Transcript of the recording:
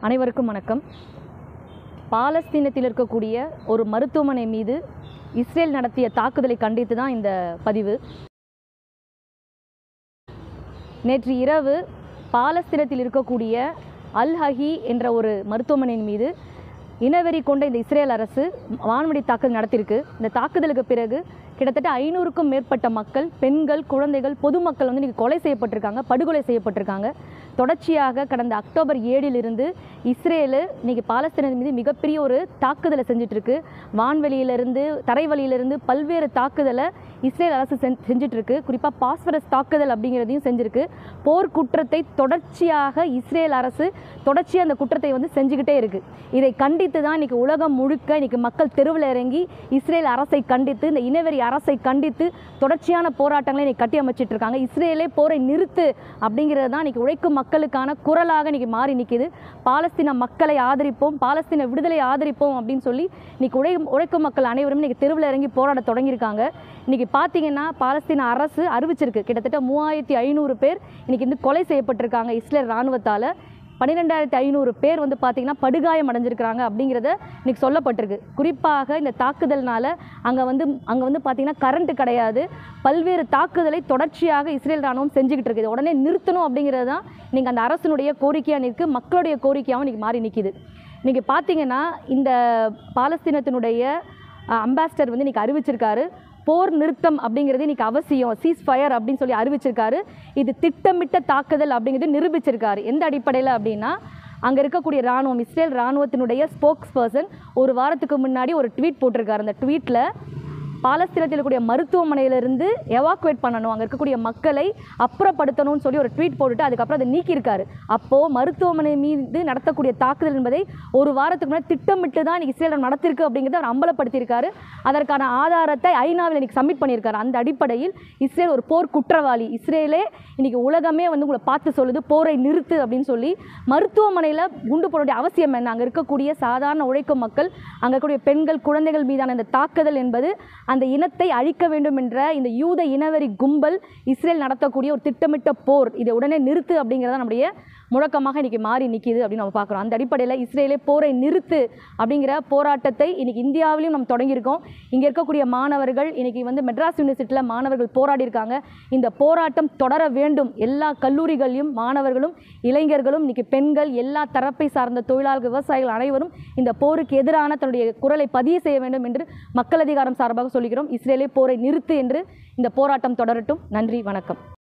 அனைவருக்கும் வணக்கம் பாலஸ்தீனத்தில் இருக்கக்கூடிய ஒரு மருத்துவமனை மீது இஸ்ரேல் நடத்திய தாக்குதலை கண்டித்து தான் இந்த பதிவு நேற்று இரவு பாலஸ்தீனத்தில் இருக்கக்கூடிய அல் ஹஹி என்ற ஒரு மருத்துவமனையின் மீது இனவெறி கொண்ட இந்த இஸ்ரேல் அரசு வான்வழி தாக்குதல் நடத்தியிருக்கு இந்த தாக்குதலுக்கு பிறகு கிட்டத்தட்ட ஐநூறுக்கும் மேற்பட்ட மக்கள் பெண்கள் குழந்தைகள் பொதுமக்கள் வந்து இன்றைக்கி கொலை செய்யப்பட்டிருக்காங்க படுகொலை செய்யப்பட்டிருக்காங்க தொடர்ச்சியாக கடந்த அக்டோபர் ஏழிலிருந்து இஸ்ரேலு இன்னைக்கு பாலஸ்தீனம் மீது மிகப்பெரிய ஒரு தாக்குதலை செஞ்சுட்டு இருக்கு வான்வெளியிலிருந்து தரைவழியிலிருந்து பல்வேறு தாக்குதலை இஸ்ரேல் அரசு செஞ் செஞ்சுட்டு இருக்கு குறிப்பாக பாஸ்பரஸ் தாக்குதல் அப்படிங்கிறதையும் செஞ்சிருக்கு போர் குற்றத்தை தொடர்ச்சியாக இஸ்ரேல் அரசு தொடர்ச்சியாக அந்த குற்றத்தை வந்து செஞ்சுக்கிட்டே இருக்கு இதை கண்டித்து தான் இன்னைக்கு உலகம் முழுக்க இன்னைக்கு மக்கள் தெருவில் இறங்கி இஸ்ரேல் அரசை கண்டித்து இந்த இனவெறி அரசை கண்டித்து தொடர்ச்சியான போராட்டங்களை இன்னைக்கு கட்டி அமைச்சிட்டு இருக்காங்க இஸ்ரேலே போரை நிறுத்து அப்படிங்கிறது தான் இன்னைக்கு உழைக்கும் மக்களுக்கான குரலாக இன்னைக்கு மாறி நிற்கிது பாலஸ்தீன மக்களை ஆதரிப்போம் பாலஸ்தீன விடுதலை ஆதரிப்போம் அப்படின்னு சொல்லி இன்னைக்கு உழை உழைக்கும் மக்கள் அனைவரும் இன்னைக்கு தெருவில் இறங்கி போராட தொடங்கியிருக்காங்க இன்னைக்கு பார்த்தீங்கன்னா பாலஸ்தீன அரசு அறிவிச்சிருக்கு கிட்டத்தட்ட மூவாயிரத்தி ஐநூறு பேர் இன்னைக்கு வந்து கொலை செய்யப்பட்டிருக்காங்க இஸ்ரேல் இராணுவத்தால் பன்னிரெண்டாயிரத்தி ஐநூறு பேர் வந்து பார்த்திங்கன்னா படுகாயம் அடைஞ்சிருக்கிறாங்க அப்படிங்கிறத இன்னைக்கு சொல்லப்பட்டிருக்கு குறிப்பாக இந்த தாக்குதல்னால அங்கே வந்து அங்கே வந்து பார்த்திங்கன்னா கரண்ட்டு கிடையாது பல்வேறு தாக்குதலை தொடர்ச்சியாக இஸ்ரேல் ராணுவம் செஞ்சுக்கிட்டு இருக்குது இதை உடனே நிறுத்தணும் அப்படிங்கிறது தான் நீங்கள் அந்த அரசினுடைய கோரிக்கையாக நிற்கு மக்களுடைய கோரிக்கையாகவும் இன்றைக்கி மாறி நிற்கிது இன்றைக்கி பார்த்தீங்கன்னா இந்த பாலஸ்தீனத்தினுடைய அம்பாசிடர் வந்து இன்றைக்கி அறிவிச்சிருக்காரு போர் நிறுத்தம் அப்படிங்கிறது இன்னைக்கு அவசியம் சீஸ் ஃபயர் அப்படின்னு சொல்லி அறிவிச்சிருக்காரு இது திட்டமிட்ட தாக்குதல் அப்படிங்கிறது நிரூபிச்சிருக்காரு எந்த அடிப்படையில் அப்படின்னா அங்கே இருக்கக்கூடிய ராணுவம் இஸ்ரேல் ராணுவத்தினுடைய ஸ்போக்ஸ் பர்சன் ஒரு வாரத்துக்கு முன்னாடி ஒரு ட்வீட் போட்டிருக்காரு அந்த ட்வீட்டில் பாலஸ்தீனத்தில் இருக்கக்கூடிய மருத்துவமனையிலிருந்து எவாக்குவேட் பண்ணணும் அங்கே இருக்கக்கூடிய மக்களை அப்புறப்படுத்தணும்னு சொல்லி ஒரு ட்வீட் போட்டுட்டு அதுக்கப்புறம் அதை நீக்கியிருக்காரு அப்போது மருத்துவமனை மீது நடத்தக்கூடிய தாக்குதல் என்பதை ஒரு வாரத்துக்கு முன்னாடி திட்டமிட்டு தான் இன்னைக்கு இஸ்ரேல் நடத்திருக்கு அப்படிங்கிறத அவர் அம்பலப்படுத்தியிருக்காரு அதற்கான ஆதாரத்தை ஐநாவில் இன்னைக்கு சப்மிட் பண்ணியிருக்காரு அந்த அடிப்படையில் இஸ்ரேல் ஒரு போர் குற்றவாளி இஸ்ரேலே இன்னைக்கு உலகமே வந்து உங்களை பார்த்து சொல்லுது போரை நிறுத்து அப்படின்னு சொல்லி மருத்துவமனையில் குண்டு போட வேண்டிய அவசியம் என்ன அங்கே இருக்கக்கூடிய சாதாரண உழைக்கும் மக்கள் அங்கே இருக்கக்கூடிய பெண்கள் குழந்தைகள் மீதான இந்த தாக்குதல் என்பது அந்த இனத்தை அழிக்க வேண்டும் என்ற இந்த யூத இனவெறி கும்பல் இஸ்ரேல் நடத்தக்கூடிய ஒரு திட்டமிட்ட போர் இதை உடனே நிறுத்து அப்படிங்கிறத நம்முடைய முழக்கமாக இன்றைக்கி மாறி நிற்கிது அப்படின்னு நம்ம பார்க்குறோம் அந்த அடிப்படையில் இஸ்ரேலே போரை நிறுத்து அப்படிங்கிற போராட்டத்தை இன்றைக்கி இந்தியாவிலையும் நம்ம தொடங்கியிருக்கோம் இங்கே இருக்கக்கூடிய மாணவர்கள் இன்றைக்கி வந்து மெட்ராஸ் யூனிவர்சிட்டியில் மாணவர்கள் போராடி இருக்காங்க இந்த போராட்டம் தொடர வேண்டும் எல்லா கல்லூரிகளையும் மாணவர்களும் இளைஞர்களும் இன்றைக்கி பெண்கள் எல்லா தரப்பை சார்ந்த தொழிலாளர்கள் விவசாயிகள் அனைவரும் இந்த போருக்கு எதிரான தன்னுடைய குரலை பதிவு செய்ய வேண்டும் என்று மக்கள் அதிகாரம் சார்பாக சொல்கிறோம் இஸ்ரேலே போரை நிறுத்து என்று இந்த போராட்டம் தொடரட்டும் நன்றி வணக்கம்